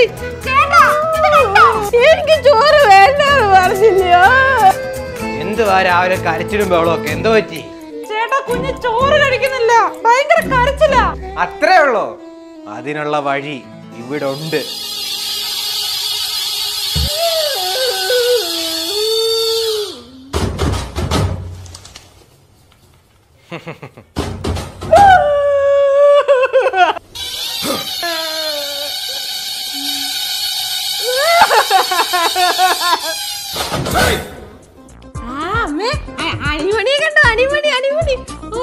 പോയി ചേട്ടാ ഇത് കണ്ടോ? എനിക്ക് ചോറ് വേണ്ടെന്ന് പറഞ്ഞില്ലയോ എന്തുവാ രാവിലെ കരച്ചിലും ബഹളമൊക്കെ എന്തോ പറ്റി ചേട്ടാ കുഞ്ഞ് ചോറ് കഴിക്കുന്നില്ല ഭയങ്കര കരച്ചില്ല അത്രേ ഉള്ളോ അതിനുള്ള വഴി ഇവിടെ ഉണ്ട് ആ അമ്മേ അ- അണിമണിയെ കണ്ടോ അണിമണി അണിമണി ഓ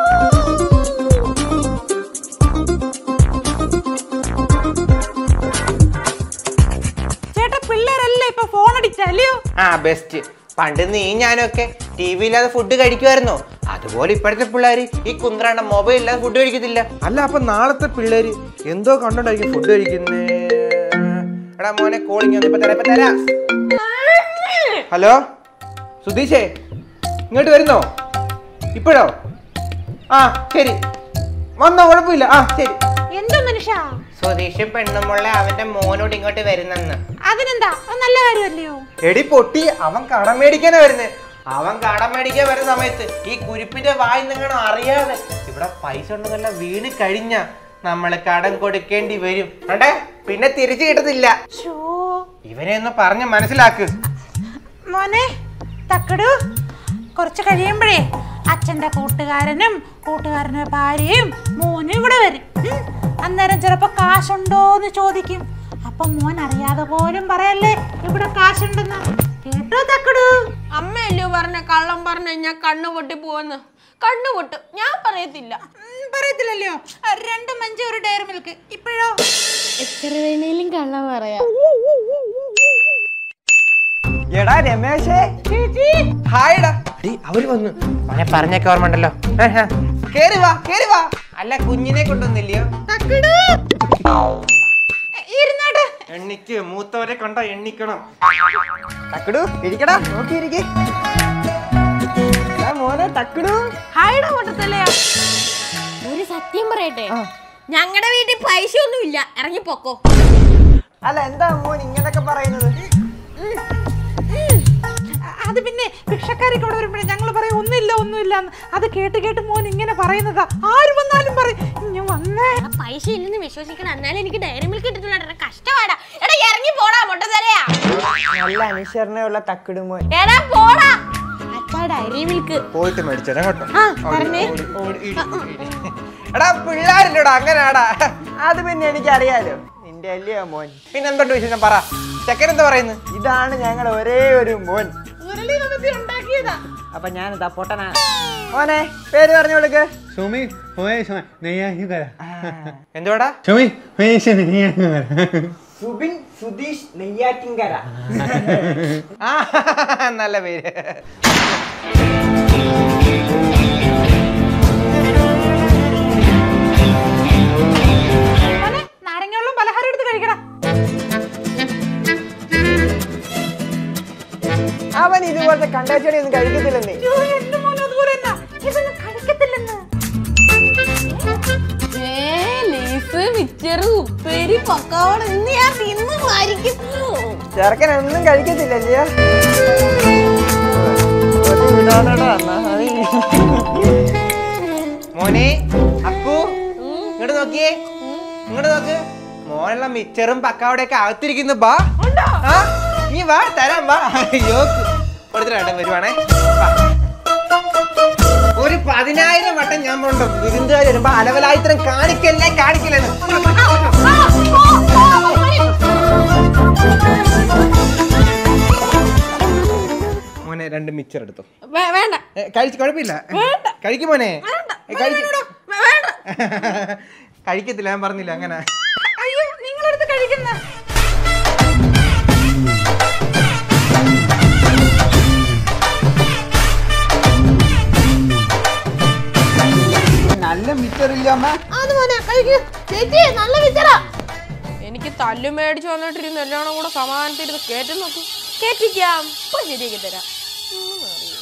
ചേട്ടാ പിള്ളേരല്ലേ ഇപ്പൊ ഫോൺ അടിച്ചല്ലയോ ആ ബെസ്റ്റ് പണ്ട് നീ ഞാനൊക്കെ ടി വി ഇല്ലാതെ ഫുഡ് കഴിക്കുമായിരുന്നോ അതുപോലെ ഇപ്പോഴത്തെ പിള്ളേര് ഈ കുന്ത്രാണ്ട മൊബൈൽ ഇല്ലാതെ ഫുഡ് കഴിക്കത്തില്ല അല്ല അപ്പൊ നാളത്തെ പിള്ളേര് എന്തോ കണ്ടോണ്ടായിരിക്കും ഫുഡ് കഴിക്കുന്നേ എടാ മോനെ കോളിങ് ഇപ്പൊ തരാം ഇപ്പൊ തരാം ഹലോ സുധീഷേ ഇങ്ങോട്ട് വരുന്നോ ഇപ്പോഴോ ആ ശരി വന്നോ കുഴപ്പമില്ല ആ ശരി എന്തോ മനുഷ്യ സുധീഷ് പെണ്ണുമുള്ള അവന്റെ മോനോട് ഇങ്ങോട്ട് വരുന്നെന്ന് അതിനെന്താ അത് നല്ല കാര്യമല്ലയോ എടി പൊട്ടി അവൻ കടം മേടിക്കാനാ വരുന്നത് അവൻ കടം മേടിക്കാൻ വരുന്ന സമയത്ത് ഈ കുരിപ്പിന്റെ വായി നിങ്ങണം അറിയാതെ ഇവിടെ പൈസ ഉണ്ടെന്നല്ല വീണ് കഴിഞ്ഞ നമ്മള് കടം കൊടുക്കേണ്ടി വരും അണ്ടേ പിന്നെ തിരിച്ചു കിട്ടത്തില്ല ഷോ ഇവനെ ഒന്ന് പറഞ്ഞ് മനസ്സിലാക്ക് മോനെ തക്കടു കുറച്ച് കഴിയുമ്പോഴേ അച്ഛന്റെ കൂട്ടുകാരനും കൂട്ടുകാരന്റെ ഭാര്യയും മോനും ഇവിടെ വരും ഉം. അന്നേരം ചിലപ്പോ കാശുണ്ടോ എന്ന് ചോദിക്കും അപ്പൊ മോൻ അറിയാതെ പോലും പറയല്ലേ ഇവിടെ കാശുണ്ടെന്ന് കേട്ടോ തക്കടു അമ്മയല്ലോ പറഞ്ഞ കള്ളം പറഞ്ഞ ഞാൻ കണ്ണു പൊട്ടി പോവെന്ന് കണ്ണു പൊട്ടും ഞാൻ പറയത്തില്ല ഉം, പറയത്തില്ലല്ലോ ആ, രണ്ട് മഞ്ച് ഒരു ഡയറി മിൽക്ക് ഇപ്പോഴോ എത്ര വേണേലും കള്ളം പറയാം എടാ രമേശേ ഹായ്ടാ ഡി അവര് വന്നു അവനെ പറഞ്ഞൊക്കെ ഓർമ്മ ഉണ്ടല്ലോ കേറി വാ കേറി വാ അല്ല കുഞ്ഞിനെ കൊണ്ടുവന്നില്ലയോ ഇരുന്നാട്ട് എണ്ണിക്ക് മൂത്തവരെ കണ്ട എണ്ണിക്കണം തക്കടു ഇരിക്കടാ നോക്കിയിരിക്കെ മോനെ തക്കടു ഹായുടെ കൂട്ടത്തിലെയോ ഒരു സത്യം പറയട്ടെ ഞങ്ങളുടെ വീട്ടിൽ പൈസ ഒന്നും ഇല്ല ഇറങ്ങി പൊക്കോ അല്ല എന്താ മോൻ ഇങ്ങനൊക്കെ പറയുന്നത് അത് പിന്നെ ഭിക്ഷക്കാരൊക്കെ ഇവിടെ വരുമ്പോഴേ ഞങ്ങൾ പറയും ഒന്നുമില്ല ഒന്നുമില്ല എന്ന് അത് കേട്ട് കേട്ട് മോൻ ഇങ്ങനെ പറയുന്നതാ ആര് വന്നാലും പറയും ഇനി വന്നേ ആ പൈസ ഇല്ലെന്ന് വിശ്വസിക്കണം എന്നാലും എനിക്ക് ഡയറി മിൽക്ക് കിട്ടില്ല കഷ്ടപ്പാടാ എടാ ഇറങ്ങി പോടാ മുട്ടത്തലയാ നല്ല അനുസരണയുള്ള തക്കടു മോൻ എടാ പോടാ അച്ഛാ ഡയറി മിൽക്ക് പോയിട്ട് മേടിച്ചേരാ കേട്ടോ ആ പറഞ്ഞേ എടാ പിള്ളേരില്ലടാ അങ്ങനാടാ അത് പിന്നെ എനിക്കറിയാലോ നിന്റെ അല്ലയോ മോൻ പിന്നെന്തോട്ട് വിശേഷം പറ ചെക്കൻ എന്താ പറയുന്നത് ഇതാണ് ഞങ്ങൾ ഒരേ ഒരു മോൻ ഉരുളി കമത്തി ഉണ്ടാക്കിയതാ അപ്പൊ ഞാൻ ഇതാ പൊട്ടനാ മോനെ പേര് പറഞ്ഞു കൊടുക്ക് സുമി ഹോയ നെയ്യാഹി കര എന്തുവാടാ സുമി ഹോയ നെയ്യാഹി കര സുബിൻ സുധീഷ് നെയ്യാറ്റിങ്കര ആ നല്ല പേര് മോനെ നാരങ്ങ പലഹാരം എടുത്ത് കഴിക്കടാ അവൻ ഇതുപോലത്തെ കണ്ടാച്ചടി ഒന്നും കഴിക്കത്തില്ലെന്നേ അയ്യോ, എന്റെ മോനും അതുപോലെ തന്നെ ഇതൊന്നും കഴിക്കത്തില്ലെന്ന് ലീഫ് മിച്ചർ ഉപ്പേരി പക്കാവട ഇന്ന് ഞാൻ തിന്ന് മരിക്കും ചെറുക്കൻ ഒന്നും കഴിക്കത്തില്ലല്ലേ ഒരു വിടാനടാ നാളെ. മോനെ അക്കു ഇങ്ങോട്ട് നോക്കിയേ ഇങ്ങോട്ട് നോക്ക് മോനുള്ള മിച്ചറും പക്കാവടയൊക്കെ അകത്തിരിക്കുന്നു ബാ ആ നീ വാ തരാം വാ അയ്യോ കൊടുത്തിട്ട് വരുവാണേ വാ. ഒരു പതിനായിരം വട്ടം ഞാൻ പോണ്ട് വിരുന്നുകാർ വരുമ്പോ അലവലായിത്തരം കാണിക്കല്ലേ കാണിക്കല്ലെന്ന് മോനെ രണ്ട് മിച്ചർ എടുത്തോ വേണ്ട ഏ, കഴിച്ച് കുഴപ്പമില്ല കഴിക്കും മോനെ ഏ, കഴിക്ക്. വേണ്ട കഴിക്കത്തില്ല ഞാൻ പറഞ്ഞില്ല അങ്ങനെ അയ്യോ നിങ്ങളെടുത്ത് കഴിക്കുന്ന നല്ല മിച്ചറില്ല അമ്മ അത് മോനെ കഴിക്ക് ചേച്ചി നല്ല വിച്ചറാ എനിക്ക് തല്ലു മേടിച്ചു വന്നിട്ടിരുന്ന് എല്ലാം കൂടെ സമാധാനത്തിരുന്ന് കേറ്റം നോക്കൂ കേറ്റിക്കാം ഇപ്പൊ ശരിയാക്കി തരാം ഉം, അറിയോ.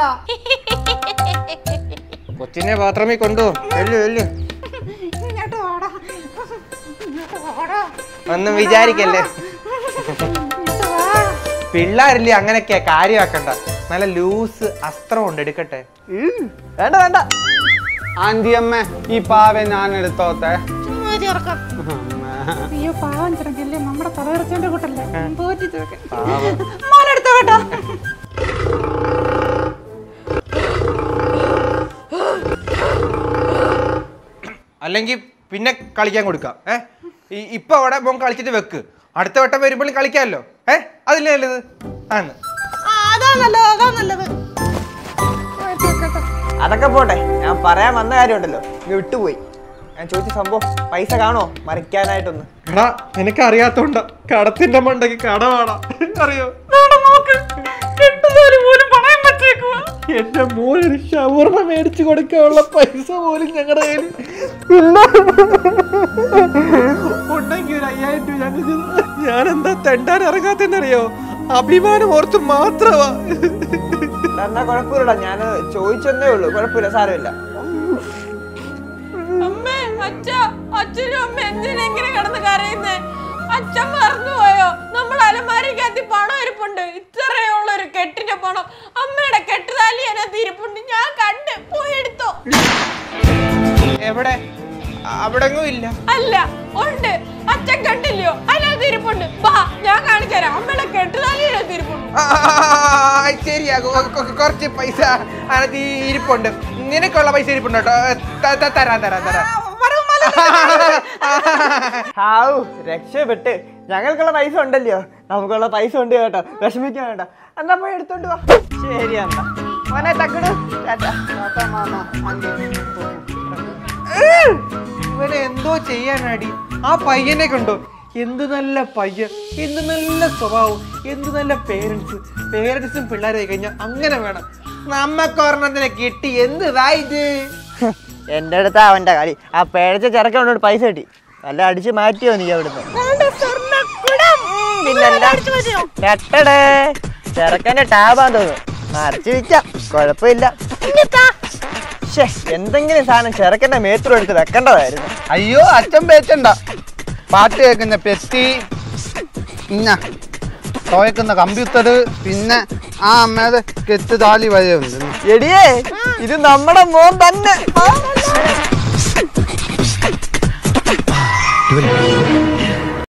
കൊച്ചിനെ ബാത്റൂമിൽ കൊണ്ടു വെല്ലു വെല്ലു ഇങ്ങോട്ട് വാടാ ഇങ്ങോട്ട് വാടാ ഒന്നും വിചാരിക്കല്ലേ ഇങ്ങോട്ട് വാ പിള്ളേരില്ലേ അങ്ങനെയൊക്കെയാ കാര്യമാക്കണ്ട നല്ല ലൂസ് അസ്ത്രം ഉണ്ട് എടുക്കട്ടെ വേണ്ട വേണ്ട ആന്റിയമ്മ ഈ പാവ ഞാൻ എടുത്തോട്ടെ ചുമ്മാ ചേർക്കാം അയ്യോ പാവം ചെറുക്കല്ലേ നമ്മുടെ തലവരച്ചോന്റെ കൂട്ടല്ലേ തോറ്റി ചെറുക്കൻ മോനെടുത്തോ കേട്ടോ അല്ലെങ്കിൽ പിന്നെ കളിക്കാൻ കൊടുക്കാം ഏ ഈ- ഇപ്പൊ അവിടെ മോൻ കളിച്ചിട്ട് വെക്ക് അടുത്ത വട്ടം വരുമ്പോഴും കളിക്കാമല്ലോ ഏ അതില്ലേ നല്ലത് ആന്ന് ആ, അതാ നല്ലത് അതാ നല്ലത് മാറ്റി വെക്കട്ടെ. അതൊക്കെ പോട്ടെ ഞാൻ പറയാൻ വന്ന കാര്യമുണ്ടല്ലോ നീ വിട്ടുപോയി ഞാൻ ചോദിച്ച സംഭവം പൈസ കാണോ മറിക്കാനായിട്ടൊന്ന് എടാ നിനക്ക് അറിയാത്തോണ്ട കടത്തിന്റെ മണ്ടയ്ക്ക് കടവാടാ അറിയോ ദാണ്ട നോക്ക് കെട്ടുന്നവര് പോലും പണയം വെച്ചേക്കുവാ എന്റെ മോനൊരു ഷവർമ മേടിച്ചു കൊടുക്കാനുള്ള പൈസ പോലും ഞങ്ങളുടെ കയ്യിൽ ഉണ്ടെങ്കിൽ ഒരു അയ്യായിരം രൂപ ഞങ്ങൾക്ക് ഞാൻ എന്താ തെണ്ടാൻ ഇറങ്ങാത്തെന്നറിയോ അഭിമാനം ഓർത്ത് മാത്രമാ എന്നാ കുഴപ്പമില്ലടാ ഞാൻ ചോദിച്ചെന്നേ ഉള്ളൂ കുഴപ്പമില്ല സാരമില്ല അമ്മേ അച്ഛ അച്ഛനും അമ്മ എന്തിനാ ഇങ്ങനെ കിടന്ന് കരയുന്നേ അച്ഛൻ മറന്നുപോയോ നമ്മൾ അലമാരിക്കകത്ത് പണം ഇരിപ്പുണ്ട് ഇത്രയുള്ള ഒരു കെട്ടിന്റെ പണം അമ്മയുടെ കെട്ടുതാലി അതിനകത്ത് ഇരിപ്പുണ്ട് ഞാൻ കണ്ട് പോയി എടുത്തോ എവിടെ അവിടെങ്ങും ഇല്ല അല്ല ഉണ്ട് അച്ഛൻ കണ്ടില്ലയോ അതിനകത്ത് ഇരിപ്പുണ്ട് വാ ഞാൻ കാണിച്ചു തരാം അമ്മയുടെ കെട്ടുതാലി അതിനകത്ത് ഇരിപ്പുണ്ട് ആ, ആ, ശരിയാ കൊ- കൊ- കുറച്ച് പൈസ അതിനകത്ത് ഈ ഇരിപ്പുണ്ട് നിനക്കുള്ള പൈസ ഇരിപ്പുണ്ട് കേട്ടോ ത- ത- തരാം തരാം തരാം ഹാവു രക്ഷപ്പെട്ട് ഞങ്ങൾക്കുള്ള പൈസ ഉണ്ടല്ലോ നമുക്കുള്ള പൈസ ഉണ്ട് കേട്ടോ വിഷമിക്കാൻ വേണ്ട എന്നാ പോയി എടുത്തോണ്ട് വാ ശരി എന്നാ മോനെ തക്കട് ടാറ്റ. ഇവനെ എന്തോ ചെയ്യാനാടി ആ പയ്യനെ കണ്ടോ എന്ത് നല്ല പയ്യൻ എന്ത് നല്ല സ്വഭാവം എന്ത് നല്ല പേരൻസ് പേരൻസും പിള്ളേരെ കഴിഞ്ഞാൽ അങ്ങനെ വേണം നമ്മക്കൊരെണ്ണത്തിനെ കിട്ടി എന്ത് ഇത് എന്റെ അടുത്ത് അവന്റെ കളി ആ പേഴച്ച ചെറുക്കനോട് പൈസ കിട്ടി നല്ല അടിച്ച് മാറ്റിയോ നീ അവിടുന്ന് പിന്നല്ല കെട്ടടേ ചെറുക്കന്റെ ടാബാന്ന് തോന്നുന്നു മറിച്ച് വിൽക്കാം കുഴപ്പമില്ല ശ്ശേ, എന്തെങ്കിലും സാധനം ചെറുക്കന്റെ മേത്രം എടുത്ത് വെക്കേണ്ടതായിരുന്നു അയ്യോ അച്ഛൻ പേച്ചണ്ട പാട്ട് കേൾക്കുന്ന പെത്തി പിന്നെ തുഴക്കുന്ന കമ്പ്യൂട്ടർ പിന്നെ ആ അമ്മയുടെ കെട്ട് താലി വരെയുണ്ട് എടിയേ ഇത് നമ്മുടെ മോൻ തന്നെ ഇവൻ